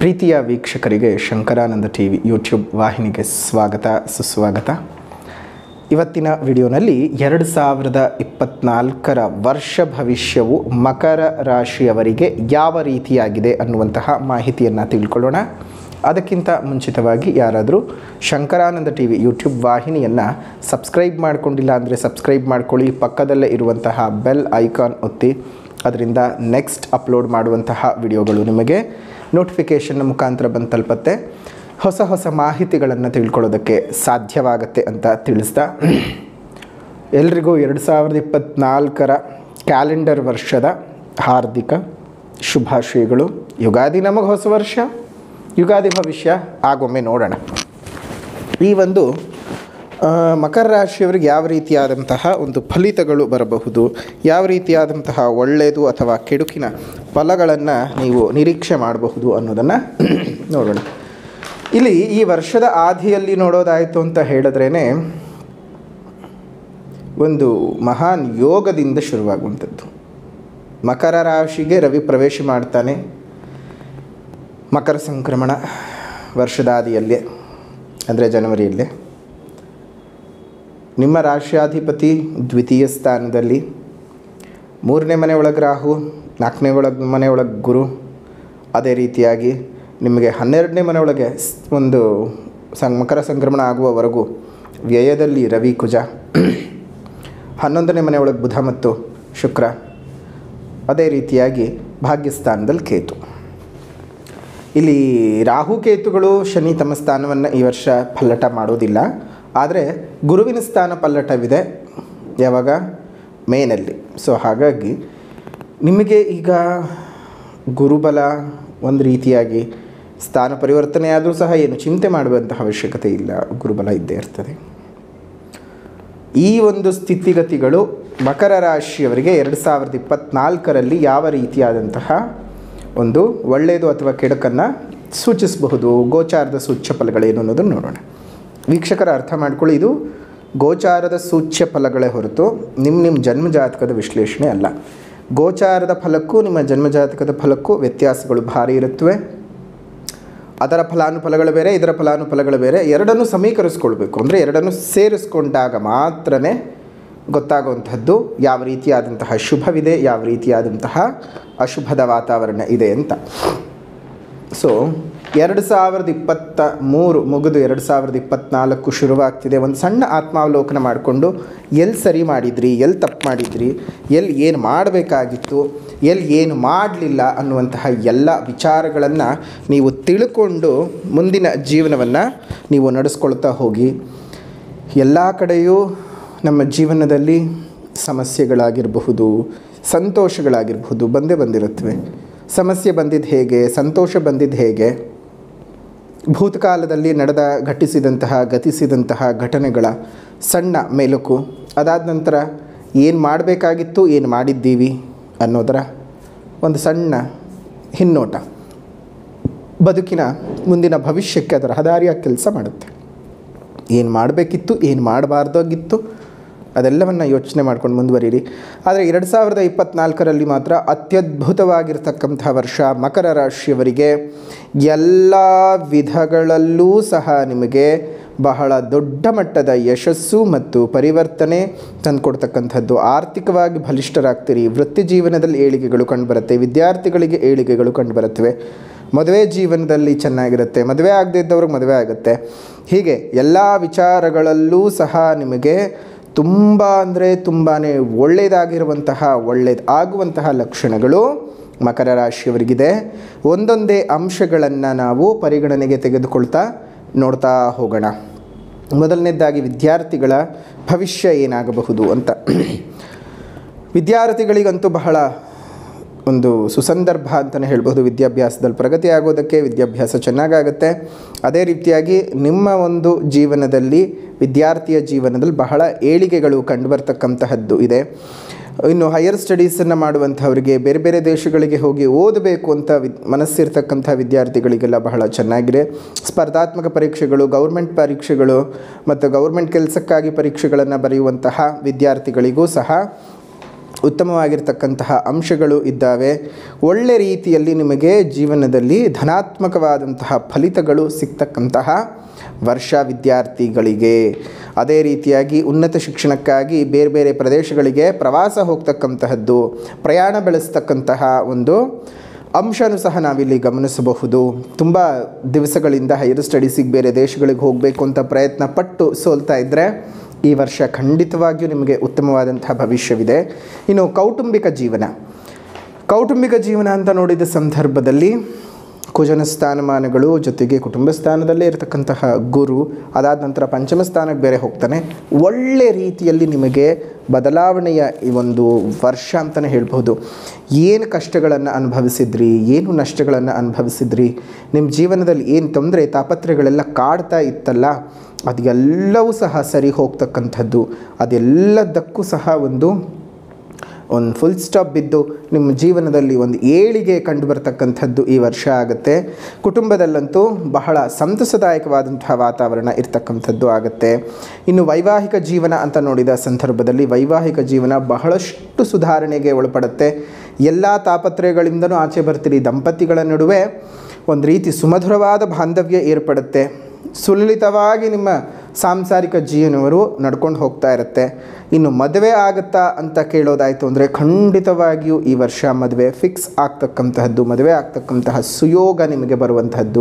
ಪ್ರೀತಿಯ ವೀಕ್ಷಕರಿಗೆ Shankaranand T V YouTube ವಾಹಿನಿಗೆ ಸ್ವಾಗತ ಸುಸ್ವಾಗತ ಇವತ್ತಿನ ವಿಡಿಯೋನಲ್ಲಿ ಎರಡು ಸಾವಿರದ ಇಪ್ಪತ್ನಾಲ್ಕರ ವರ್ಷ ಭವಿಷ್ಯವು ಮಕರ ರಾಶಿಯವರಿಗೆ ಯಾವ ರೀತಿಯಾಗಿದೆ ಅನ್ನುವಂತಹ ಮಾಹಿತಿಯನ್ನು ತಿಳ್ಕೊಳ್ಳೋಣ ಅದಕ್ಕಿಂತ ಮುಂಚಿತವಾಗಿ ಯಾರಾದರೂ ಶಂಕರಾನಂದ ಟಿ ವಿ ಯೂಟ್ಯೂಬ್ ವಾಹಿನಿಯನ್ನು ಸಬ್ಸ್ಕ್ರೈಬ್ ಮಾಡಿಕೊಂಡಿಲ್ಲ ಅಂದರೆ ಸಬ್ಸ್ಕ್ರೈಬ್ ಮಾಡ್ಕೊಳ್ಳಿ ಪಕ್ಕದಲ್ಲೇ ಇರುವಂತಹ ಬೆಲ್ ಐಕಾನ್ ಒತ್ತಿ ಅದರಿಂದ ನೆಕ್ಸ್ಟ್ ಅಪ್ಲೋಡ್ ಮಾಡುವಂತಹ ವಿಡಿಯೋಗಳು ನಿಮಗೆ ನೋಟಿಫಿಕೇಷನ್ ಮುಖಾಂತರ ಬಂದು ತಲುಪತ್ತೆ ಹೊಸ ಹೊಸ ಮಾಹಿತಿಗಳನ್ನು ತಿಳ್ಕೊಳ್ಳೋದಕ್ಕೆ ಸಾಧ್ಯವಾಗತ್ತೆ ಅಂತ ತಿಳಿಸ್ತಾ ಎಲ್ರಿಗೂ ಎರಡು ಸಾವಿರದ ಇಪ್ಪತ್ತ್ನಾಲ್ಕರ ಕ್ಯಾಲೆಂಡರ್ ವರ್ಷದ ಹಾರ್ದಿಕ ಶುಭಾಶಯಗಳು ಯುಗಾದಿ ನಮಗೆ ಹೊಸ ವರ್ಷ ಯುಗಾದಿ ಭವಿಷ್ಯ ಆಗೊಮ್ಮೆ ನೋಡೋಣ ಈ ಒಂದು ಆ, ಮಕರ ರಾಶಿಯವರಿಗೆ ಯಾವ ರೀತಿಯಾದಂತಹ ಒಂದು ಫಲಿತಗಳು ಬರಬಹುದು ಯಾವ ರೀತಿಯಾದಂತಹ ಒಳ್ಳೆಯದು ಅಥವಾ ಕೆಡುಕಿನ ಫಲಗಳನ್ನು ನೀವು ನಿರೀಕ್ಷೆ ಮಾಡಬಹುದು ಅನ್ನೋದನ್ನು ನೋಡೋಣ ಇಲ್ಲಿ ಈ ವರ್ಷದ ಆದಿಯಲ್ಲಿ ನೋಡೋದಾಯಿತು ಅಂತ ಹೇಳಿದ್ರೇ ಒಂದು ಮಹಾನ್ ಯೋಗದಿಂದ ಶುರುವಾಗುವಂಥದ್ದು ಮಕರ ರಾಶಿಗೆ ರವಿ ಪ್ರವೇಶ ಮಾಡ್ತಾನೆ ಮಕರ ಸಂಕ್ರಮಣ ವರ್ಷದ ಆದಿಯಲ್ಲೇ ಅಂದರೆ ಜನವರಿಯಲ್ಲೇ ನಿಮ್ಮ ರಾಶ್ಯಾಧಿಪತಿ ದ್ವಿತೀಯ ಸ್ಥಾನದಲ್ಲಿ ಮೂರನೇ ಮನೆ ಒಳಗೆ ರಾಹು ನಾಲ್ಕನೇ ಒಳಗೆ ಮನೆ ಒಳಗೆ ಗುರು ಅದೇ ರೀತಿಯಾಗಿ ನಿಮಗೆ ಹನ್ನೆರಡನೇ ಮನೆ ಒಳಗೆ ಸ್- ಒಂದು ಸಂ ಮಕರ ಸಂಕ್ರಮಣ ಆಗುವವರೆಗೂ ವ್ಯಯದಲ್ಲಿ ರವಿ ಕುಜ ಹನ್ನೊಂದನೇ ಮನೆ ಒಳಗೆ ಬುಧ ಮತ್ತು ಶುಕ್ರ ಅದೇ ರೀತಿಯಾಗಿ ಭಾಗ್ಯಸ್ಥಾನದಲ್ಲಿ ಕೇತು ಇಲ್ಲಿ ರಾಹು ಕೇತುಗಳು ಶನಿ ತಮ್ಮ ಸ್ಥಾನವನ್ನು ಈ ವರ್ಷ ಪಲ್ಲಟ ಮಾಡೋದಿಲ್ಲ ಆದರೆ ಗುರುವಿನ ಸ್ಥಾನ ಪಲ್ಲಟವಿದೆ ಯಾವಾಗ ಮೇನಲ್ಲಿ ಸೊ ಹಾಗಾಗಿ ನಿಮಗೆ ಈಗ ಗುರುಬಲ ಒಂದು ರೀತಿಯಾಗಿ ಸ್ಥಾನ ಪರಿವರ್ತನೆ ಆದರೂ ಸಹ ಏನು ಚಿಂತೆ ಮಾಡುವಂತಹ ಅವಶ್ಯಕತೆ ಇಲ್ಲ ಗುರುಬಲ ಇದ್ದೇ ಇರ್ತದೆ ಈ ಒಂದು ಸ್ಥಿತಿಗತಿಗಳು ಮಕರ ರಾಶಿಯವರಿಗೆ ಎರಡು ಸಾವಿರದ ಇಪ್ಪತ್ತ್ನಾಲ್ಕರಲ್ಲಿ ಯಾವ ರೀತಿಯಾದಂತಹ ಒಂದು ಒಳ್ಳೆಯದು ಅಥವಾ ಕೆಡುಕನ್ನು ಸೂಚಿಸಬಹುದು ಗೋಚಾರದ ಸೂಚ್ಯ ಫಲಗಳೇನು ಅನ್ನೋದನ್ನು ನೋಡೋಣ ವೀಕ್ಷಕರ ಅರ್ಥ ಮಾಡ್ಕೊಳ್ಳಿ ಇದು ಗೋಚಾರದ ಸೂಚ್ಯ ಫಲಗಳೇ ಹೊರತು ನಿಮ್ಮ ನಿಮ್ಮ ಜನ್ಮಜಾತಕದ ವಿಶ್ಲೇಷಣೆ ಅಲ್ಲ ಗೋಚಾರದ ಫಲಕ್ಕೂ ನಿಮ್ಮ ಜನ್ಮಜಾತಕದ ಫಲಕ್ಕೂ ವ್ಯತ್ಯಾಸಗಳು ಭಾರಿ ಇರುತ್ತವೆ ಅದರ ಫಲಾನುಫಲಗಳು ಬೇರೆ ಇದರ ಫಲಾನುಫಲಗಳು ಬೇರೆ ಎರಡನ್ನೂ ಸಮೀಕರಿಸ್ಕೊಳ್ಬೇಕು ಅಂದರೆ ಎರಡನ್ನೂ ಸೇರಿಸ್ಕೊಂಡಾಗ ಮಾತ್ರನೇ ಗೊತ್ತಾಗುವಂಥದ್ದು ಯಾವ ರೀತಿಯಾದಂತಹ ಶುಭವಿದೆ ಯಾವ ರೀತಿಯಾದಂತಹ ಅಶುಭದ ವಾತಾವರಣ ಇದೆ ಅಂತ ಸೊ ಎರಡು ಸಾವಿರದ ಇಪ್ಪತ್ತ ಮೂರು ಮುಗಿದು ಎರಡು ಸಾವಿರದ ಇಪ್ಪತ್ತ್ನಾಲ್ಕು ಶುರುವಾಗ್ತಿದೆ ಒಂದು ಸಣ್ಣ ಆತ್ಮಾವಲೋಕನ ಮಾಡಿಕೊಂಡು ಎಲ್ಲಿ ಸರಿ ಮಾಡಿದ್ರಿ ಎಲ್ಲಿ ತಪ್ಪು ಮಾಡಿದ್ರಿ ಎಲ್ಲಿ ಏನು ಮಾಡಬೇಕಾಗಿತ್ತು ಎಲ್ಲಿ ಏನು ಮಾಡಲಿಲ್ಲ ಅನ್ನುವಂತಹ ಎಲ್ಲ ವಿಚಾರಗಳನ್ನು ನೀವು ತಿಳ್ಕೊಂಡು ಮುಂದಿನ ಜೀವನವನ್ನು ನೀವು ನಡೆಸ್ಕೊಳ್ತಾ ಹೋಗಿ ಎಲ್ಲ ಕಡೆಯೂ ನಮ್ಮ ಜೀವನದಲ್ಲಿ ಸಮಸ್ಯೆಗಳಾಗಿರಬಹುದು ಸಂತೋಷಗಳಾಗಿರಬಹುದು ಬಂದೇ ಬಂದಿರುತ್ತವೆ ಸಮಸ್ಯೆ ಬಂದಿದ್ದು ಹೇಗೆ ಸಂತೋಷ ಬಂದಿದ್ದು ಹೇಗೆ ಭೂತಕಾಲದಲ್ಲಿ ನಡೆದ ಘಟಿಸಿದಂತಹ ಗತಿಸಿದಂತಹ ಘಟನೆಗಳ ಸಣ್ಣ ಮೇಲುಕು ಅದಾದ ನಂತರ ಏನು ಮಾಡಬೇಕಾಗಿತ್ತು ಏನು ಮಾಡಿದ್ದೀವಿ ಅನ್ನೋದರ ಒಂದು ಸಣ್ಣ ಹಿನ್ನೋಟ ಬದುಕಿನ ಮುಂದಿನ ಭವಿಷ್ಯಕ್ಕೆ ಅದರ ಹದಾರಿಯಾಗಿ ಕೆಲಸ ಮಾಡುತ್ತೆ ಏನು ಮಾಡಬೇಕಿತ್ತು ಏನು ಮಾಡಬಾರ್ದಾಗಿತ್ತು ಅದೆಲ್ಲವನ್ನು ಯೋಚನೆ ಮಾಡ್ಕೊಂಡು ಮುಂದುವರಿರಿ ಆದರೆ ಎರಡು ಸಾವಿರದ ಇಪ್ಪತ್ತ್ನಾಲ್ಕರಲ್ಲಿ ಮಾತ್ರ ಅತ್ಯದ್ಭುತವಾಗಿರ್ತಕ್ಕಂಥ ವರ್ಷ ಮಕರ ರಾಶಿಯವರಿಗೆ ಎಲ್ಲ ವಿಧಗಳಲ್ಲೂ ಸಹ ನಿಮಗೆ ಬಹಳ ದೊಡ್ಡ ಮಟ್ಟದ ಯಶಸ್ಸು ಮತ್ತು ಪರಿವರ್ತನೆ ತಂದುಕೊಡ್ತಕ್ಕಂಥದ್ದು ಆರ್ಥಿಕವಾಗಿ ಬಲಿಷ್ಠರಾಗ್ತೀರಿ ವೃತ್ತಿ ಜೀವನದಲ್ಲಿ ಏಳಿಗೆಗಳು ಕಂಡುಬರುತ್ತೆ ವಿದ್ಯಾರ್ಥಿಗಳಿಗೆ ಏಳಿಗೆಗಳು ಕಂಡುಬರುತ್ತವೆ ಮದುವೆ ಜೀವನದಲ್ಲಿ ಚೆನ್ನಾಗಿರುತ್ತೆ ಮದುವೆ ಆಗದೇ ಇದ್ದವ್ರಿಗೆ ಮದುವೆ ಆಗುತ್ತೆ ಹೀಗೆ ಎಲ್ಲ ವಿಚಾರಗಳಲ್ಲೂ ಸಹ ನಿಮಗೆ ತುಂಬ ಅಂದರೆ ತುಂಬಾ ಒಳ್ಳೆಯದಾಗಿರುವಂತಹ ಒಳ್ಳೆಯದು ಆಗುವಂತಹ ಲಕ್ಷಣಗಳು ಮಕರ ರಾಶಿಯವರಿಗಿದೆ ಒಂದೊಂದೇ ಅಂಶಗಳನ್ನು ನಾವು ಪರಿಗಣನೆಗೆ ತೆಗೆದುಕೊಳ್ತಾ ನೋಡ್ತಾ ಹೋಗೋಣ ಮೊದಲನೇದಾಗಿ ವಿದ್ಯಾರ್ಥಿಗಳ ಭವಿಷ್ಯ ಏನಾಗಬಹುದು ಅಂತ ವಿದ್ಯಾರ್ಥಿಗಳಿಗಂತೂ ಬಹಳ ಒಂದು ಸುಸಂದರ್ಭ ಅಂತಲೇ ಹೇಳ್ಬೋದು ವಿದ್ಯಾಭ್ಯಾಸದಲ್ಲಿ ಪ್ರಗತಿ ಆಗೋದಕ್ಕೆ ವಿದ್ಯಾಭ್ಯಾಸ ಚೆನ್ನಾಗಾಗುತ್ತೆ ಅದೇ ರೀತಿಯಾಗಿ ನಿಮ್ಮ ಒಂದು ಜೀವನದಲ್ಲಿ ವಿದ್ಯಾರ್ಥಿಯ ಜೀವನದಲ್ಲಿ ಬಹಳ ಏಳಿಗೆಗಳು ಕಂಡುಬರ್ತಕ್ಕಂತಹದ್ದು ಇದೆ ಇನ್ನು ಹೈಯರ್ ಸ್ಟಡೀಸನ್ನು ಮಾಡುವಂಥವರಿಗೆ ಬೇರೆ ಬೇರೆ ದೇಶಗಳಿಗೆ ಹೋಗಿ ಓದಬೇಕು ಅಂತ ವಿ ಮನಸ್ಸಿರ್ತಕ್ಕಂಥ ವಿದ್ಯಾರ್ಥಿಗಳಿಗೆಲ್ಲ ಬಹಳ ಚೆನ್ನಾಗಿದೆ ಸ್ಪರ್ಧಾತ್ಮಕ ಪರೀಕ್ಷೆಗಳು ಗೌರ್ಮೆಂಟ್ ಪರೀಕ್ಷೆಗಳು ಮತ್ತು ಗೌರ್ಮೆಂಟ್ ಕೆಲಸಕ್ಕಾಗಿ ಪರೀಕ್ಷೆಗಳನ್ನು ಬರೆಯುವಂತಹ ವಿದ್ಯಾರ್ಥಿಗಳಿಗೂ ಸಹ ಉತ್ತಮವಾಗಿರ್ತಕ್ಕಂತಹ ಅಂಶಗಳು ಇದ್ದಾವೆ ಒಳ್ಳೆ ರೀತಿಯಲ್ಲಿ ನಿಮಗೆ ಜೀವನದಲ್ಲಿ ಧನಾತ್ಮಕವಾದಂತಹ ಫಲಿತಗಳು ಸಿಗ್ತಕ್ಕಂತಹ ವರ್ಷ ವಿದ್ಯಾರ್ಥಿಗಳಿಗೆ ಅದೇ ರೀತಿಯಾಗಿ ಉನ್ನತ ಶಿಕ್ಷಣಕ್ಕಾಗಿ ಬೇರೆ ಬೇರೆ ಪ್ರದೇಶಗಳಿಗೆ ಪ್ರವಾಸ ಹೋಗ್ತಕ್ಕಂತಹದ್ದು ಪ್ರಯಾಣ ಬೆಳೆಸ್ತಕ್ಕಂತಹ ಒಂದು ಅಂಶನೂ ಸಹ ನಾವಿಲ್ಲಿ ಗಮನಿಸಬಹುದು ತುಂಬ ದಿವಸಗಳಿಂದ ಹೈಯರ್ ಸ್ಟಡೀಸಿಗೆ ಬೇರೆ ದೇಶಗಳಿಗೆ ಹೋಗಬೇಕು ಅಂತ ಪ್ರಯತ್ನ ಪಟ್ಟು ಸೋಲ್ತಾ ಇದ್ದರೆ ಈ ವರ್ಷ ಖಂಡಿತವಾಗಿಯೂ ನಿಮಗೆ ಉತ್ತಮವಾದಂತಹ ಭವಿಷ್ಯವಿದೆ ಇನ್ನು ಕೌಟುಂಬಿಕ ಜೀವನ ಕೌಟುಂಬಿಕ ಜೀವನ ಅಂತ ನೋಡಿದ ಸಂದರ್ಭದಲ್ಲಿ ಕುಜನ ಸ್ಥಾನಮಾನಗಳು ಜೊತೆಗೆ ಕುಟುಂಬ ಸ್ಥಾನದಲ್ಲೇ ಇರತಕ್ಕಂತಹ ಗುರು ಅದಾದ ನಂತರ ಪಂಚಮ ಸ್ಥಾನಕ್ಕೆ ಬೇರೆ ಹೋಗ್ತಾನೆ ಒಳ್ಳೆ ರೀತಿಯಲ್ಲಿ ನಿಮಗೆ ಬದಲಾವಣೆಯ ಈ ಒಂದು ವರ್ಷ ಅಂತಲೇ ಹೇಳ್ಬೋದು ಏನು ಕಷ್ಟಗಳನ್ನು ಅನುಭವಿಸಿದ್ರಿ ಏನು ನಷ್ಟಗಳನ್ನು ಅನುಭವಿಸಿದ್ರಿ ನಿಮ್ಮ ಜೀವನದಲ್ಲಿ ಏನು ತೊಂದರೆ ತಾಪತ್ರೆಗಳೆಲ್ಲ ಕಾಡ್ತಾ ಇತ್ತಲ್ಲ ಅದೆಲ್ಲವೂ ಸಹ ಸರಿ ಹೋಗ್ತಕ್ಕಂಥದ್ದು ಅದೆಲ್ಲದಕ್ಕೂ ಸಹ ಒಂದು ಒಂದು ಫುಲ್ ಸ್ಟಾಪ್ ಬಿದ್ದು ನಿಮ್ಮ ಜೀವನದಲ್ಲಿ ಒಂದು ಏಳಿಗೆ ಕಂಡು ಬರ್ತಕ್ಕಂಥದ್ದು ಈ ವರ್ಷ ಆಗುತ್ತೆ ಕುಟುಂಬದಲ್ಲಂತೂ ಬಹಳ ಸಂತಸದಾಯಕವಾದಂತಹ ವಾತಾವರಣ ಇರ್ತಕ್ಕಂಥದ್ದು ಆಗುತ್ತೆ ಇನ್ನು ವೈವಾಹಿಕ ಜೀವನ ಅಂತ ನೋಡಿದ ಸಂದರ್ಭದಲ್ಲಿ ವೈವಾಹಿಕ ಜೀವನ ಬಹಳಷ್ಟು ಸುಧಾರಣೆಗೆ ಒಳಪಡುತ್ತೆ ಎಲ್ಲ ತಾಪತ್ರಯಗಳಿಂದನೂ ಆಚೆ ಬರ್ತೀರಿ ದಂಪತಿಗಳ ನಡುವೆ ಒಂದು ರೀತಿ ಸುಮಧುರವಾದ ಬಾಂಧವ್ಯ ಏರ್ಪಡುತ್ತೆ ಸುಲಲಿತವಾಗಿ ನಿಮ್ಮ ಸಾಂಸಾರಿಕ ಜೀವನವರು ನಡ್ಕೊಂಡು ಹೋಗ್ತಾ ಇರುತ್ತೆ ಇನ್ನು ಮದುವೆ ಆಗುತ್ತಾ ಅಂತ ಕೇಳೋದಾಯಿತು ಅಂದರೆ ಖಂಡಿತವಾಗಿಯೂ ಈ ವರ್ಷ ಮದುವೆ ಫಿಕ್ಸ್ ಆಗ್ತಕ್ಕಂತಹದ್ದು ಮದುವೆ ಆಗ್ತಕ್ಕಂತಹ ಸುಯೋಗ ನಿಮಗೆ ಬರುವಂತಹದ್ದು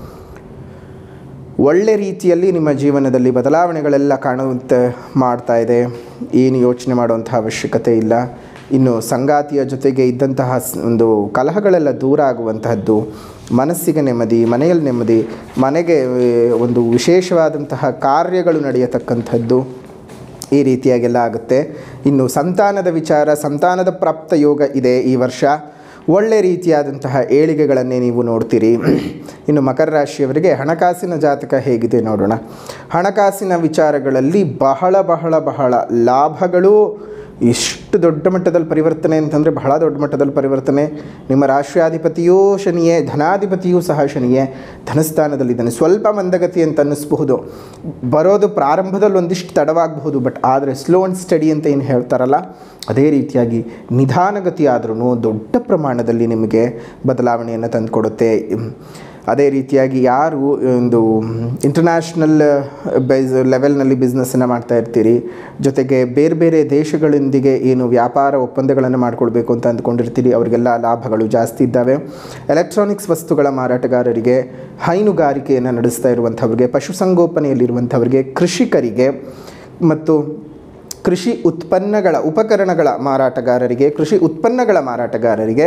ಒಳ್ಳೆ ರೀತಿಯಲ್ಲಿ ನಿಮ್ಮ ಜೀವನದಲ್ಲಿ ಬದಲಾವಣೆಗಳೆಲ್ಲ ಕಾಣುವಂತೆ ಮಾಡ್ತಾ ಇದೆ ಏನು ಯೋಚನೆ ಮಾಡುವಂತಹ ಅವಶ್ಯಕತೆ ಇಲ್ಲ ಇನ್ನು ಸಂಗಾತಿಯ ಜೊತೆಗೆ ಇದ್ದಂತಹ ಸ್- ಒಂದು ಕಲಹಗಳೆಲ್ಲ ದೂರ ಆಗುವಂತಹದ್ದು ಮನಸ್ಸಿಗೆ ನೆಮ್ಮದಿ ಮನೆಯಲ್ಲಿ ನೆಮ್ಮದಿ ಮನೆಗೆ ಏ, ಒಂದು ವಿಶೇಷವಾದಂತಹ ಕಾರ್ಯಗಳು ನಡೆಯತಕ್ಕಂಥದ್ದು ಈ ರೀತಿಯಾಗೆಲ್ಲ ಆಗುತ್ತೆ ಇನ್ನು ಸಂತಾನದ ವಿಚಾರ ಸಂತಾನದ ಪ್ರಾಪ್ತ ಯೋಗ ಇದೆ ಈ ವರ್ಷ ಒಳ್ಳೆ ರೀತಿಯಾದಂತಹ ಏಳಿಗೆಗಳನ್ನೇ ನೀವು ನೋಡ್ತೀರಿ ಇನ್ನು ಮಕರ ರಾಶಿಯವರಿಗೆ ಹಣಕಾಸಿನ ಜಾತಕ ಹೇಗಿದೆ ನೋಡೋಣ ಹಣಕಾಸಿನ ವಿಚಾರಗಳಲ್ಲಿ ಬಹಳ ಬಹಳ ಬಹಳ ಲಾಭಗಳು ಎಷ್ಟು ದೊಡ್ಡ ಮಟ್ಟದಲ್ಲಿ ಪರಿವರ್ತನೆ ಅಂತಂದರೆ ಬಹಳ ದೊಡ್ಡ ಮಟ್ಟದಲ್ಲಿ ಪರಿವರ್ತನೆ ನಿಮ್ಮ ರಾಷ್ಟ್ರಾಧಿಪತಿಯೂ ಶನಿಯೇ ಧನಾಧಿಪತಿಯೂ ಸಹ ಶನಿಯೇ ಧನಸ್ಥಾನದಲ್ಲಿದ್ದಾನೆ ಸ್ವಲ್ಪ ಮಂದಗತಿ ಅಂತ ಅನ್ನಿಸ್ಬಹುದು ಬರೋದು ಪ್ರಾರಂಭದಲ್ಲಿ ಒಂದಿಷ್ಟು ತಡವಾಗಬಹುದು ಬಟ್ ಆದರೆ ಸ್ಲೋ ಆ್ಯಂಡ್ ಸ್ಟಡಿ ಅಂತ ಏನು ಹೇಳ್ತಾರಲ್ಲ ಅದೇ ರೀತಿಯಾಗಿ ನಿಧಾನಗತಿ ಆದ್ರೂ ದೊಡ್ಡ ಪ್ರಮಾಣದಲ್ಲಿ ನಿಮಗೆ ಬದಲಾವಣೆಯನ್ನು ತಂದುಕೊಡುತ್ತೆ ಅದೇ ರೀತಿಯಾಗಿ ಯಾರು ಒಂದು ಇಂಟರ್ನ್ಯಾಷನಲ್ ಬೈಸ್ ಲೆವೆಲ್ನಲ್ಲಿ ಬಿಸ್ನೆಸ್ಸನ್ನು ಮಾಡ್ತಾ ಇರ್ತೀರಿ ಜೊತೆಗೆ ಬೇರೆ ಬೇರೆ ದೇಶಗಳೊಂದಿಗೆ ಏನು ವ್ಯಾಪಾರ ಒಪ್ಪಂದಗಳನ್ನು ಮಾಡ್ಕೊಳ್ಬೇಕು ಅಂತ ಅಂದ್ಕೊಂಡಿರ್ತೀರಿ ಅವರಿಗೆಲ್ಲ ಲಾಭಗಳು ಜಾಸ್ತಿ ಇದ್ದಾವೆ ಎಲೆಕ್ಟ್ರಾನಿಕ್ಸ್ ವಸ್ತುಗಳ ಮಾರಾಟಗಾರರಿಗೆ ಹೈನುಗಾರಿಕೆಯನ್ನು ನಡೆಸ್ತಾ ಇರುವಂಥವ್ರಿಗೆ ಪಶುಸಂಗೋಪನೆಯಲ್ಲಿರುವಂಥವ್ರಿಗೆ ಕೃಷಿಕರಿಗೆ ಮತ್ತು ಕೃಷಿ ಉತ್ಪನ್ನಗಳ ಉಪಕರಣಗಳ ಮಾರಾಟಗಾರರಿಗೆ ಕೃಷಿ ಉತ್ಪನ್ನಗಳ ಮಾರಾಟಗಾರರಿಗೆ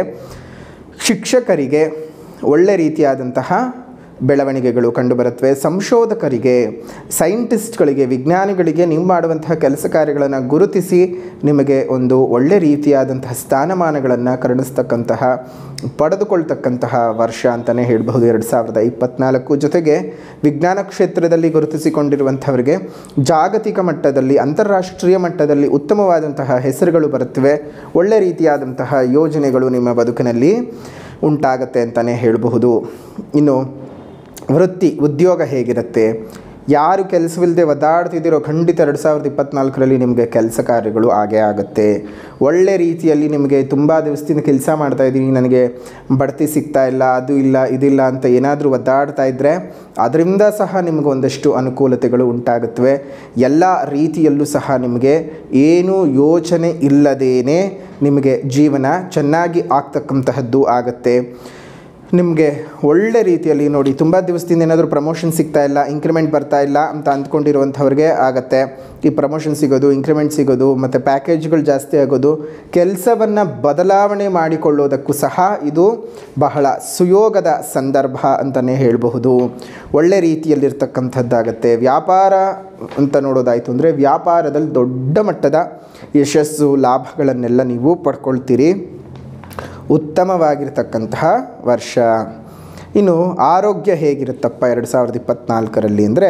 ಶಿಕ್ಷಕರಿಗೆ ಒಳ್ಳೆ ರೀತಿಯಾದಂತಹ ಬೆಳವಣಿಗೆಗಳು ಕಂಡುಬರುತ್ತವೆ ಸಂಶೋಧಕರಿಗೆ ಸೈಂಟಿಸ್ಟ್ಗಳಿಗೆ ವಿಜ್ಞಾನಿಗಳಿಗೆ ನೀವು ಮಾಡುವಂತಹ ಕೆಲಸ ಕಾರ್ಯಗಳನ್ನು ಗುರುತಿಸಿ ನಿಮಗೆ ಒಂದು ಒಳ್ಳೆ ರೀತಿಯಾದಂತಹ ಸ್ಥಾನಮಾನಗಳನ್ನು ಕರುಣಿಸ್ತಕ್ಕಂತಹ ಪಡೆದುಕೊಳ್ತಕ್ಕಂತಹ ವರ್ಷ ಅಂತಲೇ ಹೇಳಬಹುದು ಎರಡು ಸಾವಿರದ ಇಪ್ಪತ್ತ್ನಾಲ್ಕು ಜೊತೆಗೆ ವಿಜ್ಞಾನ ಕ್ಷೇತ್ರದಲ್ಲಿ ಗುರುತಿಸಿಕೊಂಡಿರುವಂಥವರಿಗೆ ಜಾಗತಿಕ ಮಟ್ಟದಲ್ಲಿ ಅಂತಾರಾಷ್ಟ್ರೀಯ ಮಟ್ಟದಲ್ಲಿ ಉತ್ತಮವಾದಂತಹ ಹೆಸರುಗಳು ಬರುತ್ತವೆ ಒಳ್ಳೆ ರೀತಿಯಾದಂತಹ ಯೋಜನೆಗಳು ನಿಮ್ಮ ಬದುಕಿನಲ್ಲಿ ಉಂಟಾಗತ್ತೆ ಅಂತಲೇ ಹೇಳಬಹುದು ಇನ್ನು ವೃತ್ತಿ ಉದ್ಯೋಗ ಹೇಗಿರುತ್ತೆ ಯಾರು ಕೆಲಸವಿಲ್ಲದೆ ಒದ್ದಾಡ್ತಿದ್ದೀರೋ ಖಂಡಿತ ಎರಡು ಸಾವಿರದ ಇಪ್ಪತ್ತ್ನಾಲ್ಕರಲ್ಲಿ ನಿಮಗೆ ಕೆಲಸ ಕಾರ್ಯಗಳು ಆಗೇ ಆಗುತ್ತೆ ಒಳ್ಳೆ ರೀತಿಯಲ್ಲಿ ನಿಮಗೆ ತುಂಬ ದಿವಸದಿಂದ ಕೆಲಸ ಮಾಡ್ತಾ ಇದ್ದೀನಿ ನನಗೆ ಬಡ್ತಿ ಸಿಗ್ತಾ ಇಲ್ಲ ಅದು ಇಲ್ಲ ಇದಿಲ್ಲ ಅಂತ ಏನಾದರೂ ಒದ್ದಾಡ್ತಾ ಇದ್ದರೆ ಅದರಿಂದ ಸಹ ನಿಮಗೆ ಒಂದಷ್ಟು ಅನುಕೂಲತೆಗಳು ಉಂಟಾಗುತ್ತವೆ ಎಲ್ಲ ರೀತಿಯಲ್ಲೂ ಸಹ ನಿಮಗೆ ಏನು ಯೋಚನೆ ಇಲ್ಲದೇನೆ ನಿಮಗೆ ಜೀವನ ಚೆನ್ನಾಗಿ ಆಗ್ತಕ್ಕಂತಹದ್ದು ಆಗುತ್ತೆ ನಿಮಗೆ ಒಳ್ಳೆ ರೀತಿಯಲ್ಲಿ ನೋಡಿ ತುಂಬ ದಿವಸದಿಂದ ಏನಾದರೂ ಪ್ರಮೋಷನ್ ಸಿಗ್ತಾ ಇಲ್ಲ ಇಂಕ್ರಿಮೆಂಟ್ ಬರ್ತಾ ಇಲ್ಲ ಅಂತ ಅಂದ್ಕೊಂಡಿರುವಂಥವ್ರಿಗೆ ಆಗತ್ತೆ ಈ ಪ್ರಮೋಷನ್ ಸಿಗೋದು ಇಂಕ್ರಿಮೆಂಟ್ ಸಿಗೋದು ಮತ್ತು ಪ್ಯಾಕೇಜ್ಗಳು ಜಾಸ್ತಿ ಆಗೋದು ಕೆಲಸವನ್ನು ಬದಲಾವಣೆ ಮಾಡಿಕೊಳ್ಳೋದಕ್ಕೂ ಸಹ ಇದು ಬಹಳ ಸುಯೋಗದ ಸಂದರ್ಭ ಅಂತಲೇ ಹೇಳಬಹುದು ಒಳ್ಳೆ ರೀತಿಯಲ್ಲಿರ್ತಕ್ಕಂಥದ್ದಾಗತ್ತೆ ವ್ಯಾಪಾರ ಅಂತ ನೋಡೋದಾಯಿತು ಅಂದರೆ ವ್ಯಾಪಾರದಲ್ಲಿ ದೊಡ್ಡ ಮಟ್ಟದ ಯಶಸ್ಸು ಲಾಭಗಳನ್ನೆಲ್ಲ ನೀವು ಪಡ್ಕೊಳ್ತೀರಿ ಉತ್ತಮವಾಗಿರ್ತಕ್ಕಂತಹ ವರ್ಷ ಇನ್ನು ಆರೋಗ್ಯ ಹೇಗಿರುತ್ತಪ್ಪ ಎರಡು ಸಾವಿರದ ಇಪ್ಪತ್ತ್ನಾಲ್ಕರಲ್ಲಿ ಅಂದರೆ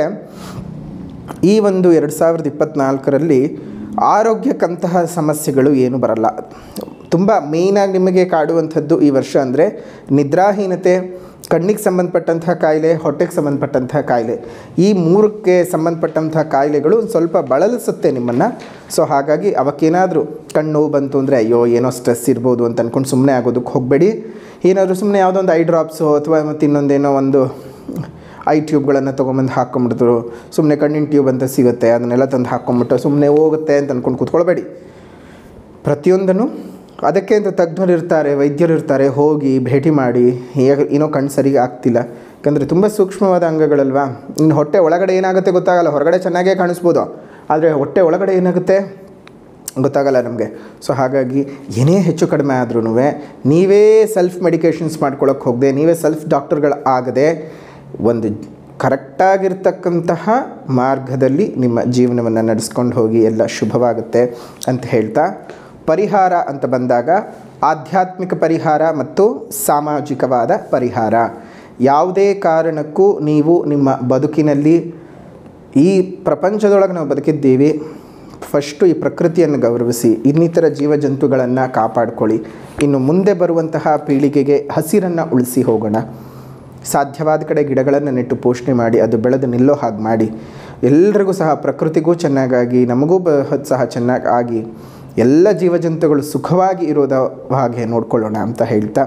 ಈ ಒಂದು ಎರಡು ಸಾವಿರದ ಇಪ್ಪತ್ತ್ನಾಲ್ಕರಲ್ಲಿ ಆರೋಗ್ಯಕ್ಕಂತಹ ಸಮಸ್ಯೆಗಳು ಏನು ಬರಲ್ಲ ತುಂಬ ಮೇಯ್ನಾಗಿ ನಿಮಗೆ ಕಾಡುವಂಥದ್ದು ಈ ವರ್ಷ ಅಂದರೆ ನಿದ್ರಾಹೀನತೆ ಕಣ್ಣಿಗೆ ಸಂಬಂಧಪಟ್ಟಂತಹ ಕಾಯಿಲೆ ಹೊಟ್ಟೆಗೆ ಸಂಬಂಧಪಟ್ಟಂತಹ ಕಾಯಿಲೆ ಈ ಮೂರಕ್ಕೆ ಸಂಬಂಧಪಟ್ಟಂತಹ ಕಾಯಿಲೆಗಳು ಒಂದು ಸ್ವಲ್ಪ ಬಳಲಿಸುತ್ತೆ ನಿಮ್ಮನ್ನು ಸೊ ಹಾಗಾಗಿ ಅವಕ್ಕೇನಾದರೂ ಕಣ್ಣು ನೋವು ಬಂತು ಅಂದರೆ ಅಯ್ಯೋ ಏನೋ ಸ್ಟ್ರೆಸ್ ಇರ್ಬೋದು ಅಂತ ಅಂದ್ಕೊಂಡು ಸುಮ್ಮನೆ ಆಗೋದಕ್ಕೆ ಹೋಗಬೇಡಿ ಏನಾದರೂ ಸುಮ್ಮನೆ ಯಾವುದೋ ಒಂದು ಐ ಡ್ರಾಪ್ಸು ಅಥವಾ ಮತ್ತು ಇನ್ನೊಂದೇನೋ ಒಂದು ಐ ಟ್ಯೂಬ್ಗಳನ್ನು ತೊಗೊಂಬಂದು ಹಾಕ್ಕೊಂಬಿಡ್ತಾರೆ ಸುಮ್ಮನೆ ಕಣ್ಣಿನ ಟ್ಯೂಬ್ ಅಂತ ಸಿಗುತ್ತೆ ಅದನ್ನೆಲ್ಲ ತಂದು ಹಾಕ್ಕೊಂಬಿಟ್ಟು ಸುಮ್ಮನೆ ಹೋಗುತ್ತೆ ಅಂತ ಅಂದ್ಕೊಂಡು ಕೂತ್ಕೊಳ್ಬೇಡಿ ಪ್ರತಿಯೊಂದನ್ನು ಅದಕ್ಕೆ ಅಂತ ತಜ್ಞರು ಇರ್ತಾರೆ ವೈದ್ಯರು ಇರ್ತಾರೆ ಹೋಗಿ ಭೇಟಿ ಮಾಡಿ ಹೇಗೆ ಏನೋ ಕಣ್ಣು ಸರಿಗೆ ಆಗ್ತಿಲ್ಲ ಯಾಕಂದರೆ ತುಂಬ ಸೂಕ್ಷ್ಮವಾದ ಅಂಗಗಳಲ್ವಾ ಇನ್ನು ಹೊಟ್ಟೆ ಒಳಗಡೆ ಏನಾಗುತ್ತೆ ಗೊತ್ತಾಗಲ್ಲ ಹೊರಗಡೆ ಚೆನ್ನಾಗೇ ಕಾಣಿಸ್ಬೋದು ಆದರೆ ಹೊಟ್ಟೆ ಒಳಗಡೆ ಏನಾಗುತ್ತೆ ಗೊತ್ತಾಗಲ್ಲ ನಮಗೆ ಸೊ ಹಾಗಾಗಿ ಏನೇ ಹೆಚ್ಚು ಕಡಿಮೆ ಆದ್ರೂ ನೀವೇ ಸೆಲ್ಫ್ ಮೆಡಿಕೇಷನ್ಸ್ ಮಾಡ್ಕೊಳ್ಳೋಕೆ ಹೋಗದೆ ನೀವೇ ಸೆಲ್ಫ್ ಡಾಕ್ಟರ್ಗಳು ಆಗದೆ ಒಂದು ಕರೆಕ್ಟಾಗಿರ್ತಕ್ಕಂತಹ ಮಾರ್ಗದಲ್ಲಿ ನಿಮ್ಮ ಜೀವನವನ್ನು ನಡೆಸ್ಕೊಂಡು ಹೋಗಿ ಎಲ್ಲ ಶುಭವಾಗುತ್ತೆ ಅಂತ ಹೇಳ್ತಾ ಪರಿಹಾರ ಅಂತ ಬಂದಾಗ ಆಧ್ಯಾತ್ಮಿಕ ಪರಿಹಾರ ಮತ್ತು ಸಾಮಾಜಿಕವಾದ ಪರಿಹಾರ ಯಾವುದೇ ಕಾರಣಕ್ಕೂ ನೀವು ನಿಮ್ಮ ಬದುಕಿನಲ್ಲಿ ಈ ಪ್ರಪಂಚದೊಳಗೆ ನಾವು ಬದುಕಿದ್ದೀವಿ ಫಸ್ಟು ಈ ಪ್ರಕೃತಿಯನ್ನು ಗೌರವಿಸಿ ಇನ್ನಿತರ ಜೀವಜಂತುಗಳನ್ನು ಕಾಪಾಡ್ಕೊಳ್ಳಿ ಇನ್ನು ಮುಂದೆ ಬರುವಂತಹ ಪೀಳಿಗೆಗೆ ಹಸಿರನ್ನು ಉಳಿಸಿ ಹೋಗೋಣ ಸಾಧ್ಯವಾದ ಕಡೆ ಗಿಡಗಳನ್ನು ನೆಟ್ಟು ಪೋಷಣೆ ಮಾಡಿ ಅದು ಬೆಳೆದು ನಿಲ್ಲೋ ಹಾಗೆ ಮಾಡಿ ಎಲ್ರಿಗೂ ಸಹ ಪ್ರಕೃತಿಗೂ ಚೆನ್ನಾಗಾಗಿ ನಮಗೂ ಬ ಸಹ ಚೆನ್ನಾಗಿ ಆಗಿ ಎಲ್ಲ ಜೀವಜಂತುಗಳು ಸುಖವಾಗಿ ಇರೋದ ಹಾಗೆ ನೋಡ್ಕೊಳ್ಳೋಣ ಅಂತ ಹೇಳ್ತಾ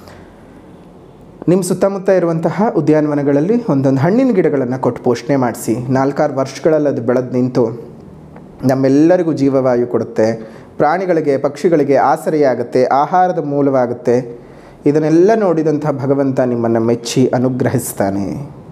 ನಿಮ್ಮ ಸುತ್ತಮುತ್ತ ಇರುವಂತಹ ಉದ್ಯಾನವನಗಳಲ್ಲಿ ಒಂದೊಂದು ಹಣ್ಣಿನ ಗಿಡಗಳನ್ನು ಕೊಟ್ಟು ಪೋಷಣೆ ಮಾಡಿಸಿ ನಾಲ್ಕಾರು ವರ್ಷಗಳಲ್ಲಿ ಅದು ಬೆಳೆದು ನಿಂತು ನಮ್ಮೆಲ್ಲರಿಗೂ ಜೀವವಾಯು ಕೊಡುತ್ತೆ ಪ್ರಾಣಿಗಳಿಗೆ ಪಕ್ಷಿಗಳಿಗೆ ಆಸರೆಯಾಗುತ್ತೆ ಆಹಾರದ ಮೂಲವಾಗುತ್ತೆ ಇದನ್ನೆಲ್ಲ ನೋಡಿದಂಥ ಭಗವಂತ ನಿಮ್ಮನ್ನು ಮೆಚ್ಚಿ ಅನುಗ್ರಹಿಸ್ತಾನೆ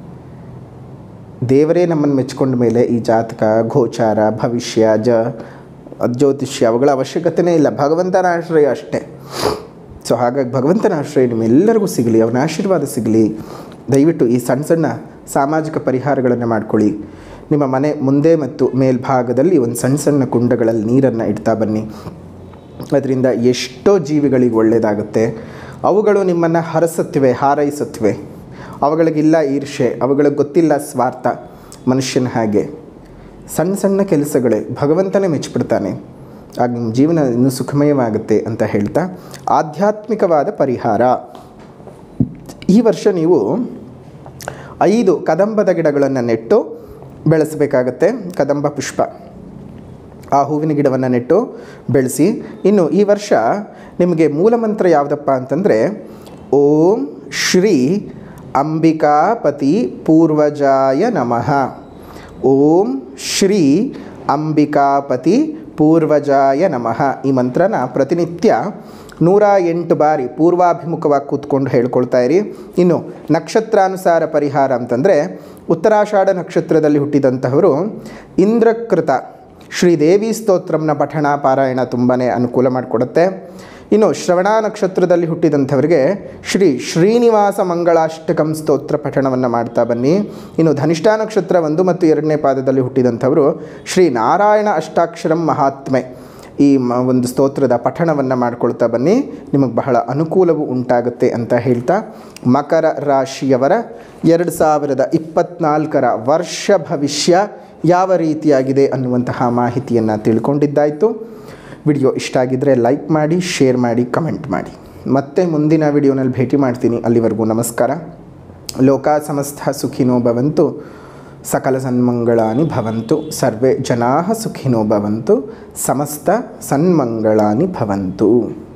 ದೇವರೇ ನಮ್ಮನ್ನು ಮೆಚ್ಕೊಂಡ ಮೇಲೆ ಈ ಜಾತಕ ಗೋಚಾರ ಭವಿಷ್ಯ ಜ ಜ್ಯೋತಿಷ್ಯ ಅವುಗಳ ಅವಶ್ಯಕತೆಯೇ ಇಲ್ಲ ಭಗವಂತನ ಆಶ್ರಯ ಅಷ್ಟೇ ಸೊ ಹಾಗಾಗಿ ಭಗವಂತನ ಆಶ್ರಯ ನಿಮ್ಮೆಲ್ಲರಿಗೂ ಸಿಗಲಿ ಅವನ ಆಶೀರ್ವಾದ ಸಿಗಲಿ ದಯವಿಟ್ಟು ಈ ಸಣ್ಣ ಸಣ್ಣ ಸಾಮಾಜಿಕ ಪರಿಹಾರಗಳನ್ನು ಮಾಡ್ಕೊಳ್ಳಿ ನಿಮ್ಮ ಮನೆ ಮುಂದೆ ಮತ್ತು ಮೇಲ್ಭಾಗದಲ್ಲಿ ಒಂದು ಸಣ್ಣ ಸಣ್ಣ ಕುಂಡಗಳಲ್ಲಿ ನೀರನ್ನು ಇಡ್ತಾ ಬನ್ನಿ ಅದರಿಂದ ಎಷ್ಟೋ ಜೀವಿಗಳಿಗೆ ಒಳ್ಳೆಯದಾಗುತ್ತೆ ಅವುಗಳು ನಿಮ್ಮನ್ನು ಹರಸುತ್ತಿವೆ ಹಾರೈಸುತ್ತಿವೆ ಅವುಗಳಿಗಿಲ್ಲ ಈರ್ಷೆ ಅವುಗಳಿಗೆ ಗೊತ್ತಿಲ್ಲ ಸ್ವಾರ್ಥ ಮನುಷ್ಯನ ಹಾಗೆ ಸಣ್ಣ ಸಣ್ಣ ಕೆಲಸಗಳೇ ಭಗವಂತನೇ ಮೆಚ್ಚಿಬಿಡ್ತಾನೆ ಆಗ ನಿಮ್ಮ ಜೀವನ ಇನ್ನೂ ಸುಖಮಯವಾಗುತ್ತೆ ಅಂತ ಹೇಳ್ತಾ ಆಧ್ಯಾತ್ಮಿಕವಾದ ಪರಿಹಾರ ಈ ವರ್ಷ ನೀವು ಐದು ಕದಂಬದ ಗಿಡಗಳನ್ನು ನೆಟ್ಟು ಬೆಳೆಸಬೇಕಾಗತ್ತೆ ಕದಂಬ ಪುಷ್ಪ ಆ ಹೂವಿನ ಗಿಡವನ್ನು ನೆಟ್ಟು ಬೆಳೆಸಿ ಇನ್ನು ಈ ವರ್ಷ ನಿಮಗೆ ಮೂಲಮಂತ್ರ ಯಾವುದಪ್ಪ ಅಂತಂದರೆ ಓಂ ಶ್ರೀ ಅಂಬಿಕಾಪತಿ ಪೂರ್ವಜಾಯ ನಮಃ ಓಂ ಶ್ರೀ ಅಂಬಿಕಾಪತಿ ಪೂರ್ವಜಾಯ ನಮಃ ಈ ಮಂತ್ರನ ಪ್ರತಿನಿತ್ಯ ನೂರ ಎಂಟು ಬಾರಿ ಪೂರ್ವಾಭಿಮುಖವಾಗಿ ಕೂತ್ಕೊಂಡು ಹೇಳ್ಕೊಳ್ತಾ ಇರಿ ಇನ್ನು ನಕ್ಷತ್ರಾನುಸಾರ ಪರಿಹಾರ ಅಂತಂದರೆ ಉತ್ತರಾಷಾಢ ನಕ್ಷತ್ರದಲ್ಲಿ ಹುಟ್ಟಿದಂತಹವರು ಇಂದ್ರಕೃತ ಶ್ರೀದೇವಿ ಸ್ತೋತ್ರಂನ ಪಠಣ ಪಾರಾಯಣ ತುಂಬಾ ಅನುಕೂಲ ಮಾಡಿಕೊಡುತ್ತೆ ಇನ್ನು ಶ್ರವಣ ನಕ್ಷತ್ರದಲ್ಲಿ ಹುಟ್ಟಿದಂಥವರಿಗೆ ಶ್ರೀ ಶ್ರೀನಿವಾಸ ಮಂಗಳಾಷ್ಟಕಂ ಸ್ತೋತ್ರ ಪಠಣವನ್ನು ಮಾಡ್ತಾ ಬನ್ನಿ ಇನ್ನು ಧನಿಷ್ಠಾ ನಕ್ಷತ್ರ ಒಂದು ಮತ್ತು ಎರಡನೇ ಪಾದದಲ್ಲಿ ಹುಟ್ಟಿದಂಥವರು ಶ್ರೀ ನಾರಾಯಣ ಅಷ್ಟಾಕ್ಷರಂ ಮಹಾತ್ಮೆ ಈ ಮ ಒಂದು ಸ್ತೋತ್ರದ ಪಠಣವನ್ನು ಮಾಡ್ಕೊಳ್ತಾ ಬನ್ನಿ ನಿಮಗೆ ಬಹಳ ಅನುಕೂಲವು ಉಂಟಾಗುತ್ತೆ ಅಂತ ಹೇಳ್ತಾ ಮಕರ ರಾಶಿಯವರ ಎರಡು ಸಾವಿರದ ಇಪ್ಪತ್ನಾಲ್ಕರ ವರ್ಷ ಭವಿಷ್ಯ ಯಾವ ರೀತಿಯಾಗಿದೆ ಅನ್ನುವಂತಹ ಮಾಹಿತಿಯನ್ನು ತಿಳ್ಕೊಂಡಿದ್ದಾಯಿತು ವಿಡಿಯೋ ಇಷ್ಟ ಆಗಿದ್ದರೆ ಲೈಕ್ ಮಾಡಿ ಶೇರ್ ಮಾಡಿ ಕಮೆಂಟ್ ಮಾಡಿ ಮತ್ತೆ ಮುಂದಿನ ವಿಡಿಯೋನಲ್ಲಿ ಭೇಟಿ ಮಾಡ್ತೀನಿ ಅಲ್ಲಿವರೆಗೂ ನಮಸ್ಕಾರ ಲೋಕ ಸಮಸ್ತ ಸುಖಿನೋ ಭವಂತು ಸಕಲ ಸನ್ಮಂಗಳಾನಿ ಭವಂತು ಸರ್ವೇ ಜನಾ ಸುಖಿನೋ ಭವಂತು ಸಮಸ್ತ ಸನ್ಮಂಗಳಾನಿ ಭವಂತು